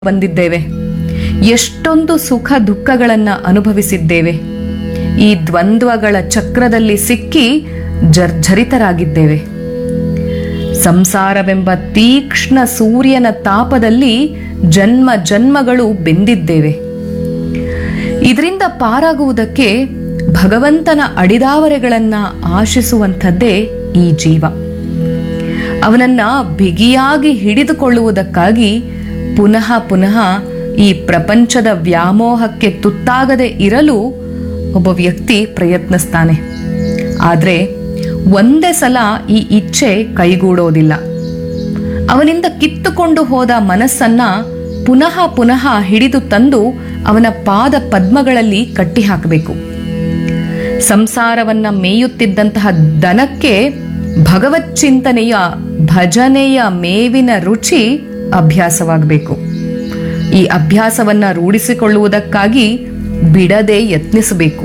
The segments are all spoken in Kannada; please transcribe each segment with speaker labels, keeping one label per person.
Speaker 1: ಬಂದಿದ್ದೇವೆ ಎಷ್ಟೊಂದು ಸುಖ ದುಃಖಗಳನ್ನ ಅನುಭವಿಸಿದ್ದೇವೆ ಈ ದ್ವಂದ್ವಗಳ ಚಕ್ರದಲ್ಲಿ ಸಿಕ್ಕಿ ಜರ್ಝರಿತರಾಗಿದ್ದೇವೆ ಸಂಸಾರವೆಂಬ ತೀಕ್ಷ್ಣ ಸೂರ್ಯನ ತಾಪದಲ್ಲಿ ಜನ್ಮ ಜನ್ಮಗಳು ಬೆಂದಿದ್ದೇವೆ ಇದರಿಂದ ಪಾರಾಗುವುದಕ್ಕೆ ಭಗವಂತನ ಅಡಿದಾವರೆಗಳನ್ನ ಆಶಿಸುವಂಥದ್ದೇ ಈ ಜೀವ ಅವನನ್ನ ಬಿಗಿಯಾಗಿ ಹಿಡಿದುಕೊಳ್ಳುವುದಕ್ಕಾಗಿ ಪುನಃ ಪುನಃ ಈ ಪ್ರಪಂಚದ ವ್ಯಾಮೋಹಕ್ಕೆ ತುತ್ತಾಗದೆ ಇರಲು ಒಬ್ಬ ವ್ಯಕ್ತಿ ಪ್ರಯತ್ನಿಸ್ತಾನೆ ಆದರೆ ಒಂದೇ ಸಲ ಈ ಇಚ್ಛೆ ಕೈಗೂಡೋದಿಲ್ಲ ಅವನಿಂದ ಕಿತ್ತುಕೊಂಡು ಹೋದ ಮನಸ್ಸನ್ನ ಪುನಃ ಪುನಃ ಹಿಡಿದು ತಂದು ಅವನ ಪಾದ ಪದ್ಮಗಳಲ್ಲಿ ಕಟ್ಟಿ ಹಾಕಬೇಕು ಸಂಸಾರವನ್ನ ಮೇಯುತ್ತಿದ್ದಂತಹ ದನಕ್ಕೆ ಭಗವತ್ ಚಿಂತನೆಯ ಭಜನೆಯ ಮೇವಿನ ರುಚಿ ಅಭ್ಯಾಸವಾಗಬೇಕು ಈ ಅಭ್ಯಾಸವನ್ನ ರೂಢಿಸಿಕೊಳ್ಳುವುದಕ್ಕಾಗಿ ಬಿಡದೆ ಯತ್ನಿಸಬೇಕು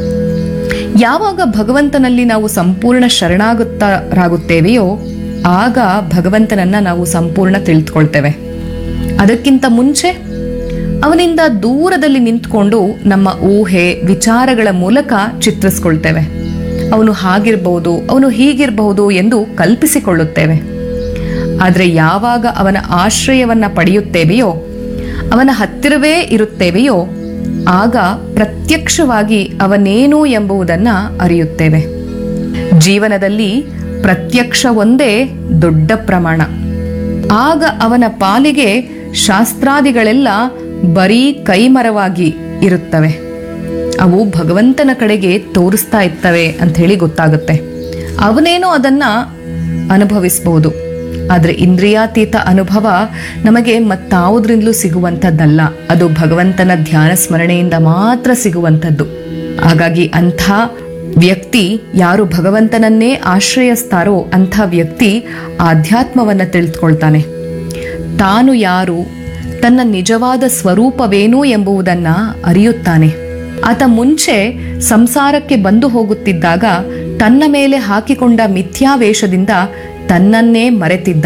Speaker 1: ಯಾವಾಗ ಭಗವಂತನಲ್ಲಿ ನಾವು ಸಂಪೂರ್ಣ ಶರಣಾಗುತ್ತರಾಗುತ್ತೇವೆಯೋ ಆಗ ಭಗವಂತನನ್ನ ನಾವು ಸಂಪೂರ್ಣ ತಿಳಿದುಕೊಳ್ತೇವೆ ಅದಕ್ಕಿಂತ ಮುಂಚೆ ಅವನಿಂದ ದೂರದಲ್ಲಿ ನಿಂತ್ಕೊಂಡು ನಮ್ಮ ಊಹೆ ವಿಚಾರಗಳ ಮೂಲಕ ಚಿತ್ರಿಸ್ಕೊಳ್ತೇವೆ ಅವನು ಹಾಗಿರ್ಬಹುದು ಅವನು ಹೀಗಿರಬಹುದು ಎಂದು ಕಲ್ಪಿಸಿಕೊಳ್ಳುತ್ತೇವೆ ಆದರೆ ಯಾವಾಗ ಅವನ ಆಶ್ರಯವನ್ನ ಪಡೆಯುತ್ತೇವೆಯೋ ಅವನ ಹತ್ತಿರವೇ ಇರುತ್ತೇವೆಯೋ ಆಗ ಪ್ರತ್ಯಕ್ಷವಾಗಿ ಅವನೇನು ಎಂಬುದನ್ನ ಅರಿಯುತ್ತೇವೆ ಜೀವನದಲ್ಲಿ ಪ್ರತ್ಯಕ್ಷ ಒಂದೇ ದೊಡ್ಡ ಪ್ರಮಾಣ ಆಗ ಅವನ ಪಾಲಿಗೆ ಶಾಸ್ತ್ರಾದಿಗಳೆಲ್ಲ ಬರೀ ಕೈಮರವಾಗಿ ಇರುತ್ತವೆ ಅವು ಭಗವಂತನ ಕಡೆಗೆ ತೋರಿಸ್ತಾ ಇರ್ತವೆ ಅಂತ ಹೇಳಿ ಗೊತ್ತಾಗುತ್ತೆ ಅವನೇನೋ ಅದನ್ನ ಅನುಭವಿಸಬಹುದು ಆದರೆ ಇಂದ್ರಿಯಾತೀತ ಅನುಭವ ನಮಗೆ ಮತ್ತಾವುದ್ರಿಂದಲೂ ಸಿಗುವಂಥದ್ದಲ್ಲ ಅದು ಭಗವಂತನ ಧ್ಯಾನ ಸ್ಮರಣೆಯಿಂದ ಮಾತ್ರ ಸಿಗುವಂಥದ್ದು ಹಾಗಾಗಿ ಅಂಥ ವ್ಯಕ್ತಿ ಯಾರು ಭಗವಂತನನ್ನೇ ಆಶ್ರಯಿಸ್ತಾರೋ ಅಂಥ ವ್ಯಕ್ತಿ ಆಧ್ಯಾತ್ಮವನ್ನ ತಿಳಿದುಕೊಳ್ತಾನೆ ತಾನು ಯಾರು ತನ್ನ ನಿಜವಾದ ಸ್ವರೂಪವೇನು ಎಂಬುದನ್ನ ಅರಿಯುತ್ತಾನೆ ಆತ ಮುಂಚೆ ಸಂಸಾರಕ್ಕೆ ಬಂದು ಹೋಗುತ್ತಿದ್ದಾಗ ತನ್ನ ಮೇಲೆ ಹಾಕಿಕೊಂಡ ಮಿಥ್ಯಾವೇಷದಿಂದ ತನ್ನನ್ನೇ ಮರೆತಿದ್ದ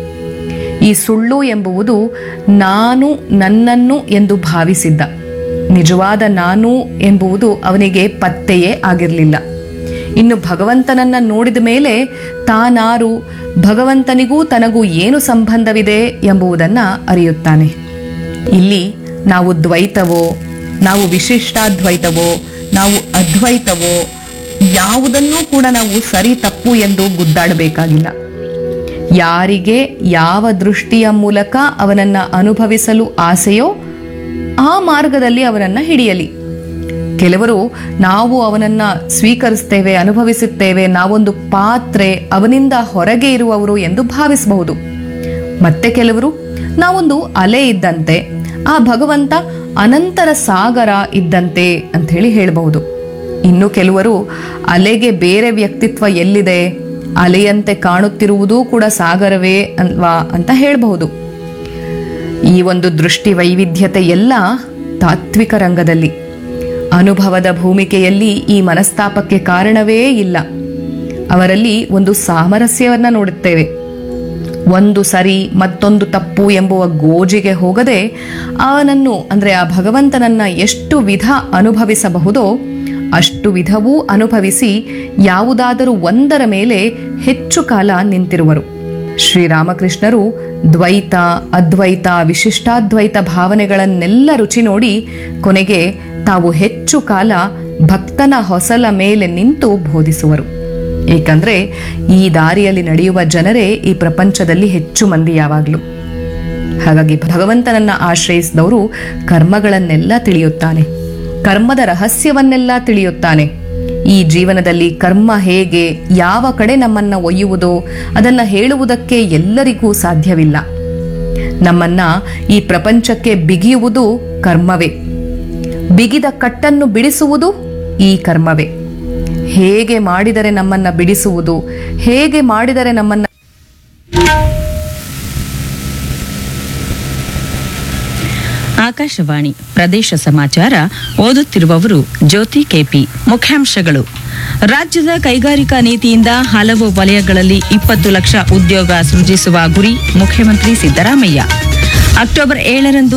Speaker 1: ಈ ಸುಳ್ಳು ಎಂಬುವುದು ನಾನು ನನ್ನನ್ನು ಎಂದು ಭಾವಿಸಿದ್ದ ನಿಜವಾದ ನಾನು ಎಂಬುದು ಅವನಿಗೆ ಪತ್ತೆಯೇ ಆಗಿರಲಿಲ್ಲ ಇನ್ನು ಭಗವಂತನನ್ನ ನೋಡಿದ ಮೇಲೆ ತಾನಾರು ಭಗವಂತನಿಗೂ ತನಗೂ ಏನು ಸಂಬಂಧವಿದೆ ಎಂಬುದನ್ನ ಅರಿಯುತ್ತಾನೆ ಇಲ್ಲಿ ನಾವು ದ್ವೈತವೋ ನಾವು ವಿಶಿಷ್ಟಾದ್ವೈತವೋ ನಾವು ಅದ್ವೈತವೋ ಯಾವುದನ್ನೂ ಕೂಡ ನಾವು ಸರಿ ತಪ್ಪು ಎಂದು ಗುದ್ದಾಡಬೇಕಾಗಿಲ್ಲ ಯಾರಿಗೆ ಯಾವ ದೃಷ್ಟಿಯ ಮೂಲಕ ಅವನನ್ನ ಅನುಭವಿಸಲು ಆಸೆಯೋ ಆ ಮಾರ್ಗದಲ್ಲಿ ಅವನನ್ನ ಹಿಡಿಯಲಿ ಕೆಲವರು ನಾವು ಅವನನ್ನ ಸ್ವೀಕರಿಸ್ತೇವೆ ಅನುಭವಿಸುತ್ತೇವೆ ನಾವೊಂದು ಪಾತ್ರೆ ಅವನಿಂದ ಹೊರಗೆ ಇರುವವರು ಎಂದು ಭಾವಿಸಬಹುದು ಮತ್ತೆ ಕೆಲವರು ನಾವೊಂದು ಅಲೆ ಇದ್ದಂತೆ ಆ ಭಗವಂತ ಅನಂತರ ಸಾಗರ ಇದ್ದಂತೆ ಅಂತ ಹೇಳಿ ಹೇಳಬಹುದು ಇನ್ನು ಕೆಲವರು ಅಲೆಗೆ ಬೇರೆ ವ್ಯಕ್ತಿತ್ವ ಎಲ್ಲಿದೆ ಅಲೆಯಂತೆ ಕಾಣುತ್ತಿರುವುದೂ ಕೂಡ ಸಾಗರವೇ ಅಲ್ವಾ ಅಂತ ಹೇಳಬಹುದು ಈ ಒಂದು ದೃಷ್ಟಿ ವೈವಿಧ್ಯತೆ ಎಲ್ಲ ತಾತ್ವಿಕ ರಂಗದಲ್ಲಿ ಅನುಭವದ ಭೂಮಿಕೆಯಲ್ಲಿ ಈ ಮನಸ್ತಾಪಕ್ಕೆ ಕಾರಣವೇ ಇಲ್ಲ ಅವರಲ್ಲಿ ಒಂದು ಸಾಮರಸ್ಯವನ್ನ ನೋಡುತ್ತೇವೆ ಒಂದು ಸರಿ ಮತ್ತೊಂದು ತಪ್ಪು ಎಂಬುವ ಗೋಜಿಗೆ ಹೋಗದೆ ಅವನನ್ನು ಅಂದ್ರೆ ಆ ಭಗವಂತನನ್ನ ಎಷ್ಟು ವಿಧ ಅನುಭವಿಸಬಹುದೋ ಅಷ್ಟು ವಿಧವೂ ಅನುಭವಿಸಿ ಯಾವುದಾದರೂ ಒಂದರ ಮೇಲೆ ಹೆಚ್ಚು ಕಾಲ ನಿಂತಿರುವರು ಶ್ರೀರಾಮಕೃಷ್ಣರು ದ್ವೈತ ಅದ್ವೈತ ವಿಶಿಷ್ಟಾದ್ವೈತ ಭಾವನೆಗಳನ್ನೆಲ್ಲ ರುಚಿ ನೋಡಿ ಕೊನೆಗೆ ತಾವು ಹೆಚ್ಚು ಕಾಲ ಭಕ್ತನ ಹೊಸಲ ಮೇಲೆ ನಿಂತು ಬೋಧಿಸುವರು ಏಕೆಂದ್ರೆ ಈ ದಾರಿಯಲ್ಲಿ ನಡೆಯುವ ಜನರೇ ಈ ಪ್ರಪಂಚದಲ್ಲಿ ಹೆಚ್ಚು ಮಂದಿ ಯಾವಾಗಲೂ ಹಾಗಾಗಿ ಭಗವಂತನನ್ನ ಆಶ್ರಯಿಸಿದವರು ಕರ್ಮಗಳನ್ನೆಲ್ಲ ತಿಳಿಯುತ್ತಾನೆ ಕರ್ಮದ ರಹಸ್ಯವನ್ನೆಲ್ಲ ತಿಳಿಯುತ್ತಾನೆ ಈ ಜೀವನದಲ್ಲಿ ಕರ್ಮ ಹೇಗೆ ಯಾವ ಕಡೆ ನಮ್ಮನ್ನ ಒಯ್ಯುವುದೋ ಅದನ್ನ ಹೇಳುವುದಕ್ಕೆ ಎಲ್ಲರಿಗೂ ಸಾಧ್ಯವಿಲ್ಲ ನಮ್ಮನ್ನ ಈ ಪ್ರಪಂಚಕ್ಕೆ ಬಿಗಿಯುವುದು ಕರ್ಮವೇ ಬಿಗಿದ ಕಟ್ಟನ್ನು ಬಿಡಿಸುವುದು ಈ ಕರ್ಮವೇ ಹೇಗೆ ಮಾಡಿದರೆ ನಮ್ಮನ್ನ ಬಿಡಿಸುವುದು ಹೇಗೆ ಮಾಡಿದರೆ ನಮ್ಮನ್ನ
Speaker 2: ಆಕಾಶವಾಣಿ ಪ್ರದೇಶ ಸಮಾಚಾರ ಓದುತ್ತಿರುವವರು ಜ್ಯೋತಿ ಕೆಪಿ ಮುಖ್ಯಾಂಶಗಳು ರಾಜ್ಯದ ಕೈಗಾರಿಕಾ ನೀತಿಯಿಂದ ಹಲವು ವಲಯಗಳಲ್ಲಿ ಇಪ್ಪತ್ತು ಲಕ್ಷ ಉದ್ಯೋಗ ಸೃಜಿಸುವ ಗುರಿ ಮುಖ್ಯಮಂತ್ರಿ ಸಿದ್ದರಾಮಯ್ಯ ಅಕ್ಟೋಬರ್ ಏಳರಂದು